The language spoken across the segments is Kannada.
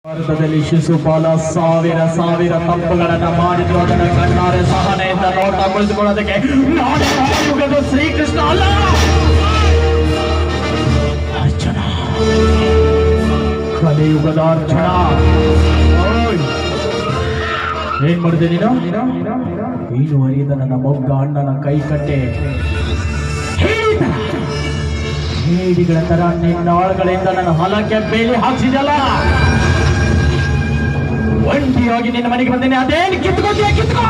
ಭಾರತದಲ್ಲಿ ಶಿಶುಪಾಲ ಸಾವಿರ ಸಾವಿರ ತಪ್ಪುಗಳನ್ನ ಮಾಡಿದ್ರು ಅದನ್ನ ಕಣ್ಣಾರೆ ಸಹನೆಯಿಂದ ನೋಟ ಕುಳಿತುಕೊಳ್ಳೋದಕ್ಕೆ ನಾನೇ ಯುಗದ ಶ್ರೀಕೃಷ್ಣ ಅಲ್ಲ ಅರ್ಜುನ ಕಲಿಯುಗದ ಅರ್ಜುನ ಓಯ್! ಏನ್ ಮಾಡಿದೆ ನೀನು ನೀನು ಅರಿಯದ ನನ್ನ ಮೊಗ್ಗ ಅಣ್ಣನ ಕೈ ಕಟ್ಟೆ ಹೇಳಿದ ಹೇಡಿಗಳ ತರ ನಿನ್ನಾಳುಗಳಿಂದ ನನ್ನ ಹೊಲಕ್ಕೆ ಬೇಲಿ ಹಾಕ್ಸಿದಲ್ಲ ಒಂಟಿಯಾಗಿ ನಿನ್ನ ಮನೆಗೆ ಬಂದೇನೆ ಅದೇನು ಕಿತ್ಕೋತೀಯ ಕಿತ್ಕೋ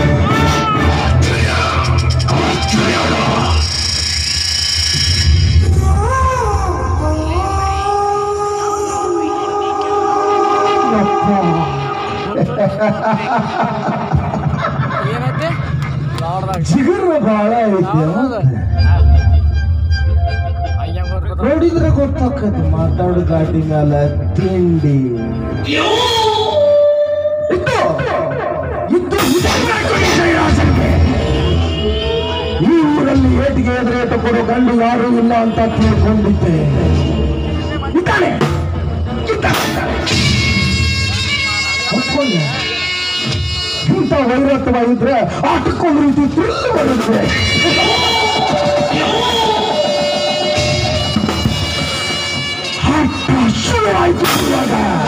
ಏನೈತಿ ಲಾಡ್ದಾಗ ಚಿಗುರು ಬಹಳ ಐತಿ ಅಯ್ಯಂಗ್ ಬರ್ಕೊತ ನೋಡಿದ್ರೆ ಗೊತ್ತಾಕತಿ ಮಾತಾಡು ಗಾಡಿ ಮ್ಯಾಲ ತಿಂಡಿ ಇತ್ತು ಇತ್ತು ಉದಾಹರಣೆ ಈ ಜಯರಾಜನಿಗೆ. ಈ ಊರಲ್ಲಿ ಏಟಿಗೆ ಎದುರೇಟು ಕೊಡೋ ಗಂಡು ಯಾರು ಇಲ್ಲ ಅಂತ ತಿಳ್ಕೊಂಡಿದ್ದೆ ಇದ್ದಾನೆ ಇದ್ದಾನೆ. ಒಪ್ಕೊಂಡೆ. ಇಂಥ ವೈರತ್ವ ಇದ್ರೆ ಆಟಕ್ಕೊಂದು ರೀತಿ ಥ್ರಿಲ್ ಬರುತ್ತೆ ಆಟ ಶುರು ಆಯ್ತು ಇವಾಗ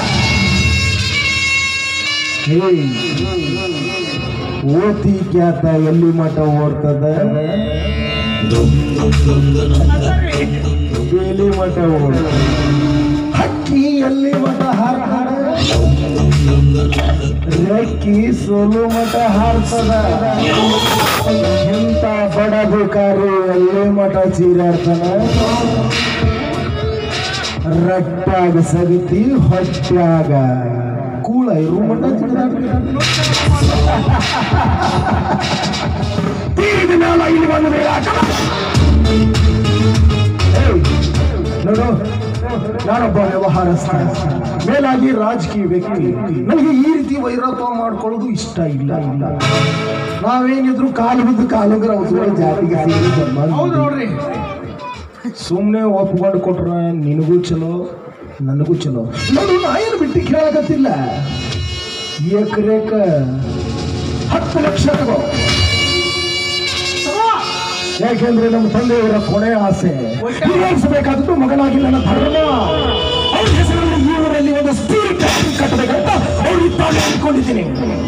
ಹೇಯ್, ಓತಿ ಖ್ಯಾತ ಎಲ್ಲಿ ಮಠ ಓಡ್ತದ ಬೇಲಿ ಮಠ ಓಡ್ ಹಕ್ಕಿ ಎಲ್ಲಿ ಮಠ ಹಾರ್ತಾಡ ರೆಕ್ಕಿ ಸೋಲು ಮಠ ಹಾರ್ತದ ಇಂಥ ಬಡ ಬೇಕಾರಿ ಎಲ್ಲಿ ಮಠ ಚೀರಾಡ್ತಾನ ರಟ್ಟಾಗ ಸಗತಿ ಹೊಟ್ಟ್ಯಾಗ ಕೂಳ ಇರು ಮಠ ತೀರಿದ ಮೇಲ ಇಲ್ಲಿ ಬಂದ ಮೇಲೆ ಆಟ ಏಯ್, ನೋಡು ನಾನೊಬ್ಬ ವ್ಯವಹಾರಸ್ಥ ಮೇಲಾಗಿ ರಾಜಕೀಯ ವ್ಯಕ್ತಿ ನನಗೆ ಈ ರೀತಿ ವೈರತ್ವ ಮಾಡ್ಕೊಳ್ಳೋದು ಇಷ್ಟ ಇಲ್ಲ ಇಲ್ಲ ನಾವೇನಿದ್ರು ಕಾಲು ಬಿದ್ದು ಕಾಲುಗ್ರ ಅವಸರ ಜಾತಿಗೆ ಸೇರಿ ಸಂಬಂಧ ನೋಡ್ರಿ ಸುಮ್ಮನೆ ಒಪ್ಕೊಂಡು ಕೊಟ್ರ ನಿನಗೂ ಚಲೋ ನನಗೂ ಚಲೋ ನೋಡು ನಾ ಏನು ಬಿಟ್ಟು ಕೇಳಕತ್ತಿಲ್ಲ ಎಕರೆಕ ಹತ್ತು ಲಕ್ಷ ತಗೋ ಯಾಕೆಂದ್ರೆ ನಮ್ಮ ತಂದೆಯವರ ಕೊನೆ ಆಸೆ ಈಡೇರಿಸಬೇಕಾದದ್ದು ಮಗನಾಗಿ ನನ್ನ ಧರ್ಮ ಅವ್ರ ಹೆಸರಲ್ಲಿ ಈ ಊರಲ್ಲಿ ಒಂದು ಸ್ಟೀಲ್ ಫ್ಯಾಕ್ಟರಿ ಕಟ್ಟಬೇಕಂತ ಅವ್ರು ಇತ್ತಾಗ ಅನ್ಕೊಂಡಿದ್ದೀನಿ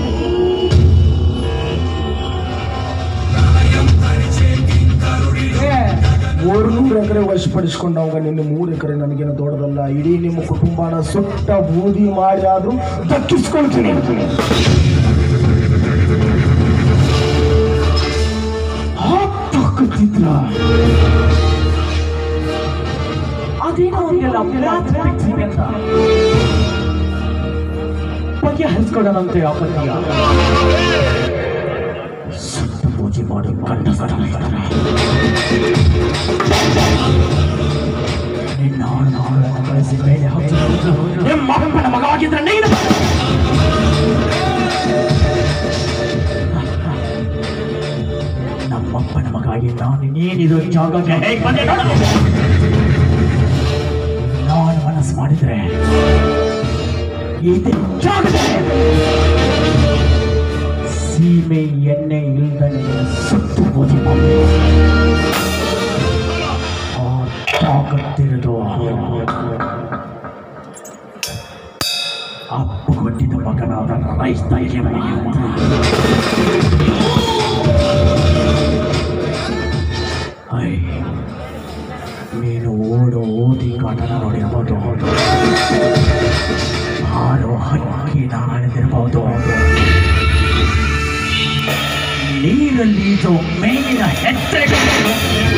ಮೂರ್ನೂರು ಎಕರೆ ವಶಪಡಿಸ್ಕೊಂಡವಾಗ ನಿನ್ನ ಮೂರು ಎಕರೆ ನನಗೇನು ದೊಡ್ಡದಲ್ಲ ಇಡೀ ನಿಮ್ಮ ಕುಟುಂಬನ ಸುಟ್ಟ ಬೂದಿ ಮಾಡಿ ಆದ್ರೂ ದಕ್ಕಿಸ್ಕೊಳ್ತೀನಿ ಹಾಕ್ತಿದ್ರ ಅದೇನೋ ಅವ್ರಿಗೆಲ್ಲ ಪ್ಲಾಸ್ಟಿಕ್ ಅಂತ ಬಗ್ಗೆ ಹರಿಸ್ಕೊಡೋಣಂತೆ ಆಪತ್ತಿಯ ಸುತ್ತ ಪೂಜೆ ಮಾಡಿ ಕಂಡ ಸಡಲಿದ್ದಾರೆ ನಿನ್ನ ಆಳನ್ನು ಬಳಸಿ ಮೇಲೆ ಹಾಕಿ ನಿಮ್ಮ ಅಪ್ಪನ ಮಗ ಆಗಿದ್ರೆ ನೀನು ನಮ್ಮಪ್ಪನ ಮಗ ಆಗಿ ನಾನು ನೀನಿದು ಜಾಗಕ್ಕೆ ಹೇಗೆ ಬಂದೆ ನೋಡು ನಾನು ಮನಸ್ಸು ಮಾಡಿದ್ರೆ ಇದು ಜಾಗದೆ ಸೀಮೆ ಎಣ್ಣೆ ಇಲ್ದನೆ ಸುತ್ತು ಪೂಜೆ ಮಾಡಿ ಆ ತಾಕತ್ತಿರೋದು ಅಪ್ಪು ಕೊಟ್ಟಿದ್ದ ಮಗನಾದ ರೈತನಿಗೆ ಮಾತ್ರ. ಐ ನೀನು ಓಡೋ ಓದಿ ಕಾಟನ ನೋಡಿರ್ಬೋದು ಹಾರೋ ಹಕ್ಕಿ ನಾಣಿದಿರ್ಬೋದು ನೀರಲ್ಲಿ ಇದು ಮೇಲಿನ ಹೆಜ್ಜೆಗಳು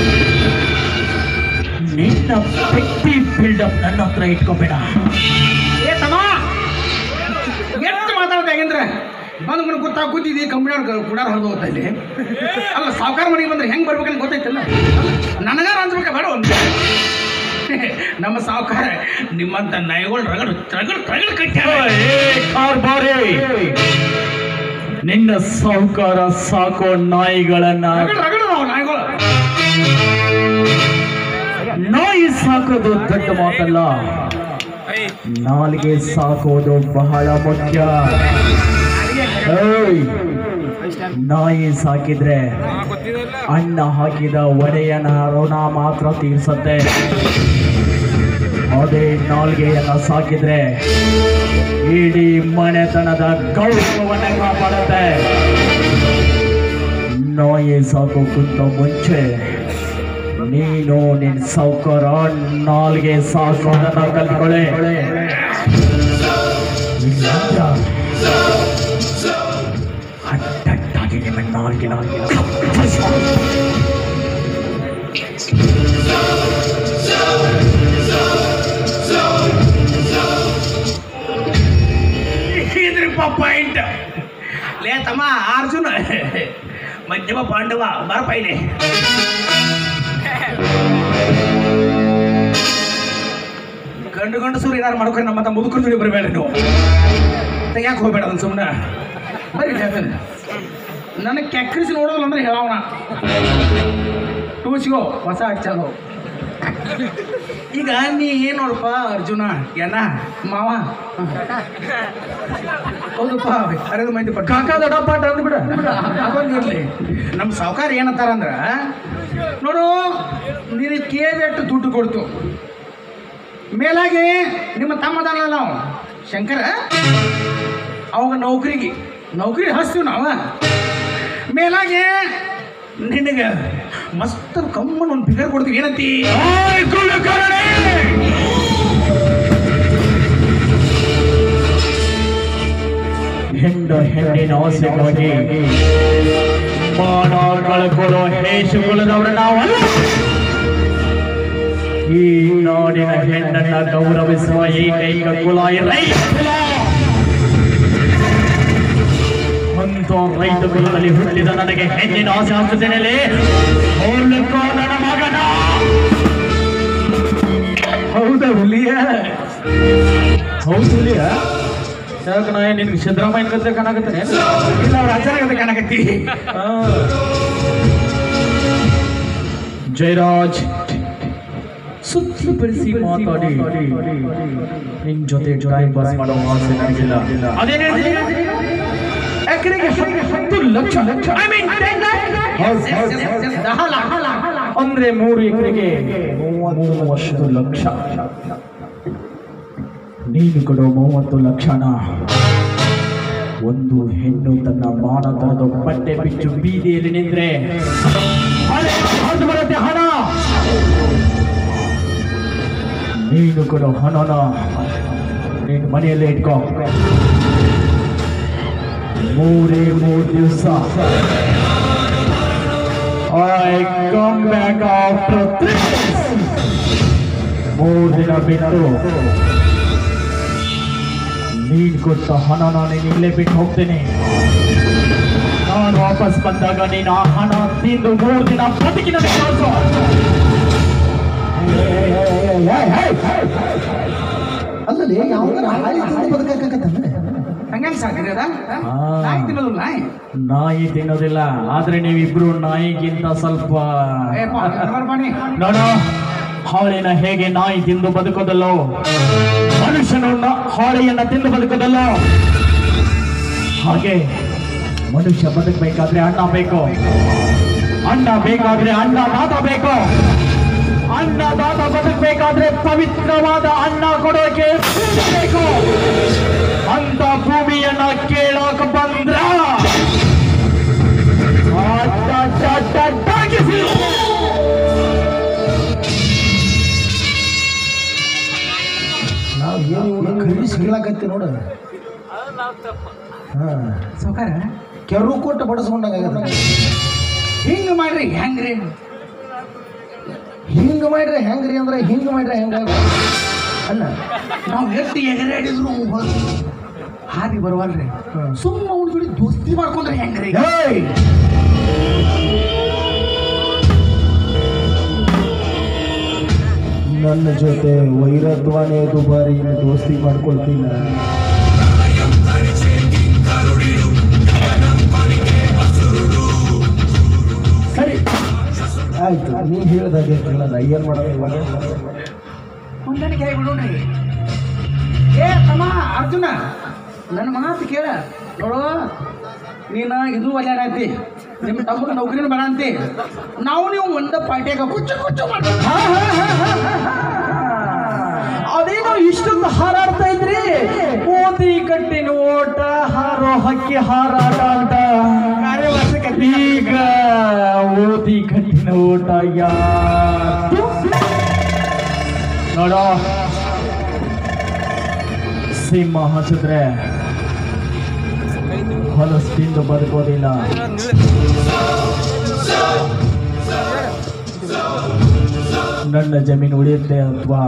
ನಿನ್ನ ವ್ಯಕ್ತಿ ಬಿಲ್ಡಪ್ ನನ್ನ ಹತ್ರ ಇಟ್ಕೋಬೇಡ ಏ ತಮ್ಮ ಎಷ್ಟು ಮಾತಾಡ್ದಾಗಂದ್ರೆ ಬಂದು ಮನೆ ಗೊತ್ತಾಗ ಕೂತಿದ್ದಿ ಕಂಪ್ನಿಯವ್ರ ಕುಡಾರ ಹರಿದು ಹೋಗ್ತಾ ಇಲ್ಲಿ ಅಲ್ಲ ಸಾವುಕಾರ ಮನೆಗೆ ಬಂದ್ರೆ ಹೆಂಗೆ ಬರ್ಬೇಕಂತ ಗೊತ್ತೈತಲ್ಲ ನನಗಾರ ಅನ್ಸ್ಬೇಕ ಬೇಡ ಒಂದು ನಮ್ಮ ಸಾವುಕಾರ ನಿಮ್ಮಂತ ನಯಗಳು ರಗಡು ರಗಡು ರಗಡು ಕಟ್ಟ್ಯಾರ ಕಾರ್ಬಾರಿ ನಿನ್ನ ಸಾಹುಕಾರ ಸಾಕೋ ನಾಯಿಗಳನ್ನ ರಗಡು ರಗಡು ನಾವು ನಾಯಿಗಳು ನಾಯಿ ಸಾಕೋದು ದೊಡ್ಡ ಮಾತಲ್ಲ ಏಯ್ ನಾಲ್ಗೆ ಸಾಕೋದು ಬಹಳ ಮುಖ್ಯ ಏಯ್! ನಾಯಿ ಸಾಕಿದ್ರೆ ಅಣ್ಣ ಹಾಕಿದ ಒಡೆಯನ ಋಣ ಮಾತ್ರ ತೀರ್ಸತ್ತೆ ಅದೇ ನಾಲ್ಗೆಯನ್ನ ಸಾಕಿದ್ರೆ ಇಡೀ ಮನೆತನದ ಗೌರವವನ್ನ ಕಾಪಾಡುತ್ತೆ ನಾಯಿ ಸಾಕೋಕ್ಕಿಂತ ಮುಂಚೆ ನೀನು ನಿನ್ ಸೌಕರ ನಾಲ್ಗೆ ಸಾಕೋದನ್ನ ಕಲ್ತ್ಕೊಳ್ಳೆ ಇಲ್ಲಾಂದ್ರ ಅಡ್ಡಡ್ಡಾಗಿ ನಿಮ್ಮ ನಾಲ್ಗೆ ನಾಲ್ಗೆ ಇದ್ರಿಪ್ಪ ಪಾಯಿಂಟ್ ಲೇ ತಮ್ಮ ಅರ್ಜುನ ಮಧ್ಯಮ ಪಾಂಡವ ಬರಪ್ಪ ಇಲ್ಲಿ ಗಂಡು ಗಂಡಸರು ಏನಾರು ಮಾಡ್ಕೊಂಡು ನಮ್ಮ ತಮ್ಮ ಮುದುಕರು ಜೋಡಿ ಬರಬೇಡ ನೀವು ತೆಗ್ಯಾಕೆ ಹೋಗ್ಬೇಡ ಅದನ್ನ ಸುಮ್ಮನೆ ಬರೀ ಹೇಳ್ತೇನೆ ನನಗೆ ಕೆಕ್ಕರಿಸಿ ನೋಡೋದಿಲ್ಲ ಅಂದ್ರೆ ಹೇಳವಣ ಟೂಸಿಗೋ ಹೊಸ ಹಚ್ಚೋದು ಈಗ ನೀ ಏನು ನೋಡಪ್ಪ ಅರ್ಜುನ ಏನ ಮಾವ ಹೌದಪ್ಪ ಅರೆದು ಮಂದಿ ಪಟ್ಟ ಕಾಕ ದೊಡ್ಡಪ್ಪ ಅಂತ ಅಂದ್ಬಿಡ ಅದೊಂದಿರ್ಲಿ ನಮ್ಮ ಸಾವುಕಾರ ಏನಂತಾರಂದ್ರ ನೋಡು ನೀನು ಕೇದೆಟ್ಟು ದುಡ್ಡು ಕೊಡ್ತು ಮೇಲಾಗಿ ನಿಮ್ಮ ತಮ್ಮದಲ್ಲ ನಾವು ಶಂಕರ ಅವಾಗ ನೌಕರಿಗೆ ನೌಕರಿ ಹಚ್ತೀವಿ ನಾವು ಮೇಲಾಗಿ ನಿನಗೆ ಮಸ್ತ್ ಕಮ್ಮನ ಒಂದು ಫಿಗರ್ ಕೊಡ್ತೀವಿ ಏನಂತಿ ಹೆಂಡ ಹೆಣ್ಣಿನ ಆಸೆಗಾಗಿ ಮಾನ ಕಳ್ಕೊಳ್ಳೋ ಹೇಷ ಕುಲದವರು ನಾವಲ್ಲ ಈ ನಾಡಿನ ಹೆಣ್ಣನ್ನ ಗೌರವಿಸುವ ಏಕೈಕ ಕುಲ ಈ ರೈತ ಕುಲ ಅಂತ ರೈತ ಕುಲದಲ್ಲಿ ಹುಟ್ಟಿದ ನನಗೆ ಹೆಣ್ಣಿನ ಆಸೆ ಹಾಕುತ್ತೇನೆ ನನ್ನ ಮಗನ ಹೌದಾ ಹುಲಿಯ ಹೌದು ಹುಲಿಯ ಯಾಕೆ ನಾ ನಿನ್ಗೆ ಸಿದ್ದರಾಮಯ್ಯನ ಗತೆ ಕಾಣಕತ್ತೇನೆ ಇಲ್ಲ ಅವ್ರ ಅಜ್ಜನ ಕಾಣಕತ್ತಿ ಜಯರಾಜ್ ಸುತ್ತಲೂ ಬೆಳೆಸಿ ಮಾತಾಡಿ ನಿನ್ ಜೊತೆ ಟೈಮ್ ಪಾಸ್ ಮಾಡೋ ಆಸೆ ನನಗಿಲ್ಲ ಅದೇನ್ ಹೇಳ್ತೀನಿ? ಎಕರೆಗೆ ಹತ್ತು- ಹತ್ತು ಲಕ್ಷ ಲಕ್ಷ I mean, ಹೌದು, ಹೌದು. ಅಂದ್ರೆ ಮೂರು ಎಕರೆಗೆ ಮೂವತ್ತು ಲಕ್ಷ ನೀನು ಕೊಡೋ ಮೂವತ್ತು ಲಕ್ಷನ ಒಂದು ಹೆಣ್ಣು ತನ್ನ ಮಾನ ತೊರೆದು ಬಟ್ಟೆ ಬಿಚ್ಚು ಬೀದಿಯಲ್ಲಿ ನಿಂದ್ರೆ ಹಣೆ ಹರಿದು ಬರುತ್ತೆ ಹಣ ನೀನು ಕೊಡೋ ಹಣನ ನೀನು ಮನೆಯಲ್ಲೇ ಇಟ್ಕೋ ಮೂರೇ ಮೂರು ದಿವಸ I come back after three ಮೂರು ದಿನ ಬಿಟ್ಟು ನೀನ್ ಕೊಟ್ಟ ಹಣ ನಾನು ಇಲ್ಲೇ ಬಿಟ್ಟು ಹೋಗ್ತೇನೆ ನಾನು ವಾಪಸ್ ಬಂದಾಗ ನೀನು ಆ ಹಣ ತಿಂದು ಮೂರು ದಿನ ಬದುಕಿನ ಕಳಿಸು ಅಲ್ಲಲ್ಲಿ ಯಾವಾಗ ಹಾಳಿ ತಿಂದು ಬದುಕಾಕತ್ತಾನೆ ಹಂಗಂಗ್ ಸಾಕಿದೆ ಅದ ಆ. ನಾಯಿ ತಿನ್ನೋದು ನಾಯಿ ನಾಯಿ ತಿನ್ನೋದಿಲ್ಲ ಆದ್ರೆ ನೀವಿಬ್ರು ನಾಯಿಗಿಂತ ಸ್ವಲ್ಪ ಏ ಪಾ, ನಡ್ಬಾರ್ ಬನ್ನಿ. ನೋಡ ಹಾಳೆನ ಹೇಗೆ ನಾಯಿ ತಿಂದು ಬದುಕೋದಲ್ಲೋ ಮನುಷ್ಯನು ನ- ಹಾಳೆಯನ್ನ ತಿಂದು ಬದುಕೋದಲ್ಲೋ ಹಾಗೆ ಮನುಷ್ಯ ಬದುಕಬೇಕಾದ್ರೆ ಅಣ್ಣ ಬೇಕು ಅಣ್ಣ ಬೇಕಾದ್ರೆ ಅಣ್ಣ ದಾತ ಬೇಕು ಅಣ್ಣ ದಾತ ಬದುಕಬೇಕಾದ್ರೆ ಪವಿತ್ರವಾದ ಅಣ್ಣ ಕೊಡೋಕೆ ಭೂಮಿ ಬೇಕು ಅಂತ ಭೂಮಿಯನ್ನ ಕೇಳೋಕೆ ಬಂದ್ರ ಅಡ್ಡ ಅಡ್ಡ ಅಡ್ಡಾಗಿಸಿ. ನಾವು ಏನು ಇವ್ನ ಕೈಲಿಸಿ ಕೇಳಕತ್ತಿ ನೋಡು ಹಾ ಸಾವ್ಕಾರ ಕೆರು ಕೊಟ್ಟು ಬಡಿಸ್ಕೊಂಡಾಗತ್ತ ಹಿಂಗ್ ಮಾಡ್ರಿ ಹೆಂಗ್ರಿ ಹಿಂಗ ಮಾಡ್ರೆ ಹೆಂಗ್ರಿ ಅಂದ್ರೆ ಹಿಂಗ ಮಾಡ್ರೆ ಹೆಂಗ ಅಲ್ಲ ನಾವು ಎಷ್ಟು ಎಗರಾಡಿದ್ರು ಹಾರಿ ಬರವಲ್ರಿ ಹ್ಮ್. ಸುಮ್ಮ ಅವ್ನ ಜೋಡಿ ದೋಸ್ತಿ ಮಾಡ್ಕೊಂಡ್ರೆ ಹೆಂಗ್ರಿ ಏಯ್! ನನ್ನ ಜೊತೆ ವೈರತ್ವನೇ ದುಬಾರಿ ದೋಸ್ತಿ ಮಾಡ್ಕೊಳ್ತೀನ ಸರಿ ಆಯ್ತು ನೀ ಹೇಳ್ದಾಗೆ ಕೇಳಲ್ಲ ಏನ್ ಮಾಡೋದು ಇವಾಗ ಹೊಂದಾಣಿಕೆ ಆಗಿಬಿಡೋಣ್ರಿ ಏ ತಮ್ಮ ಅರ್ಜುನ ನನ್ನ ಮಾತು ಕೇಳ ನೋಡು ನೀನು ಇದು ಒಳ್ಳೆಯದಾಯ್ತಿ ನಿಮ್ಮ ತಮ್ಮ ನೌಕರಿನ ಬೇಡ ಅಂತಿ ನಾವು ನೀವು ಒಂದ ಪಾರ್ಟಿಯಾಗ ಕುಚ್ಚು ಕುಚ್ಚು ಮಾಡ್ತೀವಿ ಅದೇನೋ ಇಷ್ಟೊಂದು ಹಾರಾಡ್ತಾ ಇದ್ರಿ ಮೋದಿ ಕಟ್ಟಿನ ಓಟ ಹಾರೋ ಹಕ್ಕಿ ಹಾರಾಟ ಅಂತ ಈಗ ಓದಿ ಕಟ್ಟಿನ ಓಟ ಯಾರು ನೋಡೋ ಸಿಂಹ ಹಸಿದ್ರೆ ಹೊಲಸು ತಿಂದು ಬದುಕೋದಿಲ್ಲ ನನ್ನ ಜಮೀನು ಉಳಿಯುತ್ತೆ ಅಥವಾ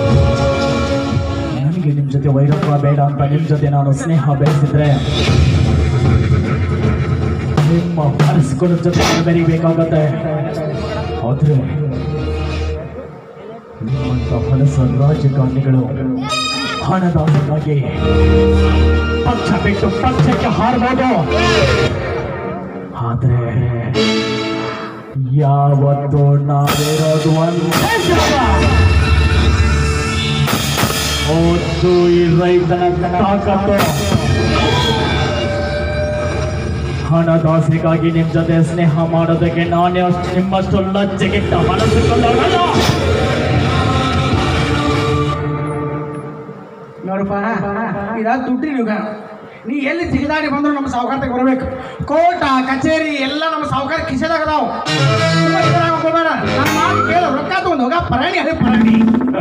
ನನಗೆ ನಿಮ್ಮ ಜೊತೆ ವೈರತ್ವ ಬೇಡ ಅಂತ ನಿಮ್ಮ ಜೊತೆ ನಾನು ಸ್ನೇಹ ಬೆಳೆಸಿದ್ರೆ ನಿಮ್ಮ ಹರಿಸ್ಕೊಳ್ಳೋ ಜೊತೆ ನಾನು ಬೆರಿಬೇಕಾಗತ್ತೆ ಆದ್ರೆ ನಿಮ್ಮಂತ ಹೊಲಸ ರಾಜಕಾರಣಿಗಳು ಹಣದಾಸಕ್ಕಾಗಿ ಪಕ್ಷ ಬಿಟ್ಟು ಪಕ್ಷಕ್ಕೆ ಹಾರಬಹುದು ಆದ್ರೆ ಯಾವತ್ತೂ ನಾವಿರೋದು ಒಂದೇ ಜಾಗ. ಒದ್ದು ಈ ರೈತನ ತಾಕತ್ತು ಹಣದಾಸೆಗಾಗಿ ನಿಮ್ ಜೊತೆ ಸ್ನೇಹ ಮಾಡೋದಕ್ಕೆ ನಾನೇ ಅಷ್ಟು ನಿಮ್ಮಷ್ಟು ಲಜ್ಜೆಗಿಟ್ಟ ಮನಸ್ಸಿಕೊಳ್ಳೋಣ ನೋಡಪ್ಪ ಇದ ದುಡ್ಡಿನ ಯುಗ ನೀ ಎಲ್ಲಿ ಜಿಗಿದಾಡಿ ಬಂದ್ರು ನಮ್ಮ ಸಾವುಕಾರಕ್ಕೆ ಬರಬೇಕು ಕೋಟ ಕಚೇರಿ ಎಲ್ಲ ನಮ್ಮ ಸಾವುಕಾರ ಕಿಸೆದಾಗ ಅದಾವ ಸುಮ್ಮನೆ ಇದ್ರಾಗ ಹೋಗ್ಬೇಡ ನನ್ನ ಮಾತು ಕೇಳು ರೊಕ್ಕ ತಗೊಂಡು ಹೋಗ ಪರಾಣಿ ಅದೇ ಪರಾಣಿ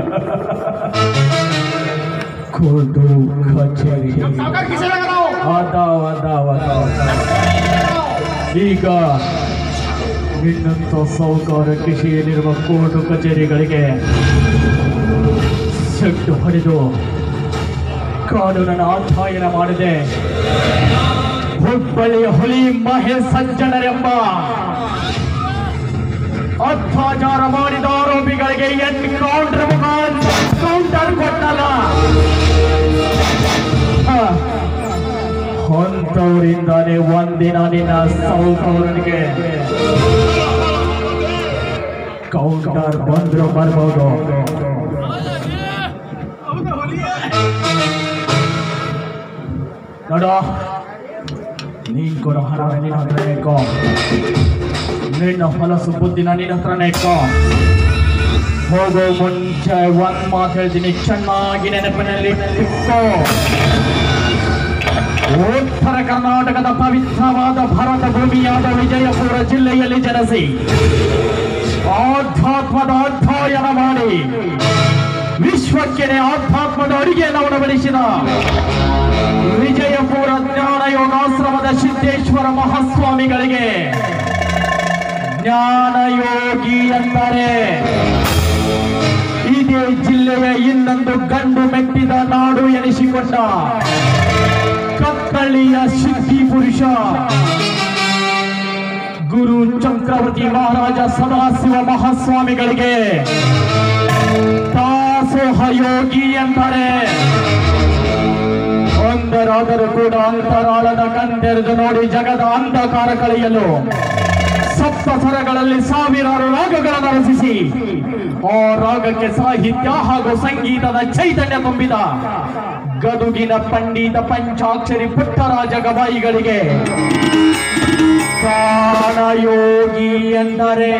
ಕೋಟು ಕಚೇರಿ ನಮ್ಮ ಸಾವುಕಾರ ಕಿಸೆದಾಗ ಅದಾವ ಅದಾವ ಅದಾವ ಅದಾವ ಈಗ ನಿನ್ನಂತ ಸಾಹುಕಾರ ಕೃಷಿಯಲ್ಲಿರುವ ಕೋರ್ಟು ಕಚೇರಿಗಳಿಗೆ ಸೆಟ್ಟು ಹೊಡೆದು ಕಾನೂನನ್ನು ಅಧ್ಯಯನ ಮಾಡಿದೆ ಹುಬ್ಬಳ್ಳಿಯ ಹುಲಿ ಮಹೇಶ್ ಸಜ್ಜನರೆಂಬ ಅತ್ಯಾಚಾರ ಮಾಡಿದ ಆರೋಪಿಗಳಿಗೆ ಎನ್ಕೌಂಟರ್ ಮುಖಾಂತರ ಕೌಂಟರ್ ಕೊಟ್ಟಲ್ಲ ಹ. ಅಂಥವರಿಂದಾನೇ ಒಂದಿನ ನಿನ್ನ ಸೌಕರ್ಯನಿಗೆ ಕೌಂಟರ್ ಬಂದ್ರು ಬರ್ಬೋದು ನೋಡೋ ನೀನ್ ಕೊಡೋ ಹಣ ನಿನ್ನ ಹತ್ರ ಇಕ್ಕೋ ನಿನ್ನ ಹೊಲಸು ಬುದ್ಧಿನ ನಿನ್ನ ಹತ್ರನೇ ಇಕ್ಕೋ ಹೋಗೋ ಮುಂಚೆ ಒಂದ್ ಮಾತು ಹೇಳ್ತೀನಿ ಚೆನ್ನಾಗಿ ನೆನಪಿನಲ್ಲಿ ಇಕ್ಕೋ ಉತ್ತರ ಕರ್ನಾಟಕದ ಪವಿತ್ರವಾದ ಭಾರತ ಭೂಮಿಯಾದ ವಿಜಯಪುರ ಜಿಲ್ಲೆಯಲ್ಲಿ ಜನಿಸಿ ಆಧ್ಯಾತ್ಮದ ಅಧ್ಯಯನ ಮಾಡಿ ವಿಶ್ವಕ್ಕೆ ಆಧ್ಯಾತ್ಮದ ಅಡಿಗೆಯನ್ನು ಉಣಬಡಿಸಿದ ವಿಜಯಪುರ ಜ್ಞಾನ ಯೋಗಾಶ್ರಮದ ಸಿದ್ದೇಶ್ವರ ಮಹಾಸ್ವಾಮಿಗಳಿಗೆ ಜ್ಞಾನಯೋಗಿ ಎಂದರೆ ಇದೇ ಜಿಲ್ಲೆಯ ಇನ್ನೊಂದು ಗಂಡು ಮೆಟ್ಟಿದ ನಾಡು ಎನಿಸಿಕೊಂಡ ಕತ್ತಳ್ಳಿಯ ಸಿದ್ಧಿ ಪುರುಷ ಗುರು ಚಕ್ರವರ್ತಿ ಮಹಾರಾಜ ಸದಾಶಿವ ಮಹಾಸ್ವಾಮಿಗಳಿಗೆ ದಾಸೋಹ ಯೋಗಿ ಎಂದರೆ ಒಂದರಾದರೂ ಕೂಡ ಅಂತರಾಳದ ಕಣ್ಣೆರೆದು ನೋಡಿ ಜಗದ ಅಂಧಕಾರ ಕಳೆಯಲು ಸಪ್ತ ಸ್ವರಗಳಲ್ಲಿ ಸಾವಿರಾರು ರಾಗಗಳನ್ನು ರಚಿಸಿ ಆ ರಾಗಕ್ಕೆ ಸಾಹಿತ್ಯ ಹಾಗೂ ಸಂಗೀತದ ಚೈತನ್ಯ ತುಂಬಿದ ಗದುಗಿನ ಪಂಡಿತ ಪಂಚಾಕ್ಷರಿ ಪುಟ್ಟರಾಜ ಗವಾಯಿಗಳಿಗೆ ಪ್ರಾಣಯೋಗಿ ಎಂದರೆ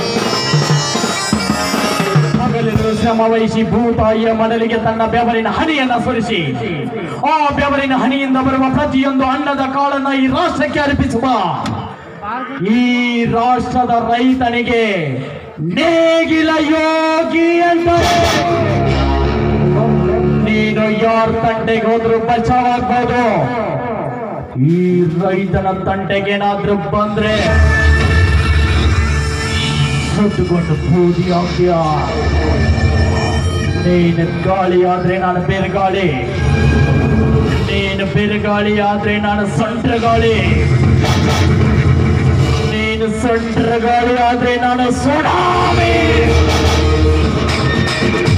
ಹಗಲಿರುಳು ಶ್ರಮ ವಹಿಸಿ ಭೂತಾಯಿಯ ಮಡಲಿಗೆ ತನ್ನ ಬೆವರಿನ ಹನಿಯನ್ನ ಸುರಿಸಿ ಆ ಬೆವರಿನ ಹನಿಯಿಂದ ಬರುವ ಪ್ರತಿಯೊಂದು ಅನ್ನದ ಕಾಳನ್ನ ಈ ರಾಷ್ಟ್ರಕ್ಕೆ ಅರ್ಪಿಸುವ ಈ ರಾಷ್ಟ್ರದ ರೈತನಿಗೆ ನೇಗಿಲ ಯೋಗಿ ಎಂದರೆ ನೀನು ಯಾರ ತಂಟೆಗೆ ಹೋದ್ರು ಬಚಾವಾಗ್ಬೋದು ಈ ರೈತನ ತಂಟೆಗೆ ಏನಾದ್ರೂ ಬಂದ್ರೆ ಸುಟ್ಟುಕೊಂಡು ಬೂದಿ ಆಗ್ತೀಯ ನೀನು ಗಾಳಿ ಆದ್ರೆ ನಾನು ಬೆರಗಾಳಿ ನೀನು ಬೆರಗಾಳಿ ಆದ್ರೆ ನಾನು ಸೊಂಟ್ರ ಗಾಳಿ ನೀನು ಸೊಂಟ್ರ ಗಾಳಿ ಆದ್ರೆ ನಾನು ಸುನಾಮಿ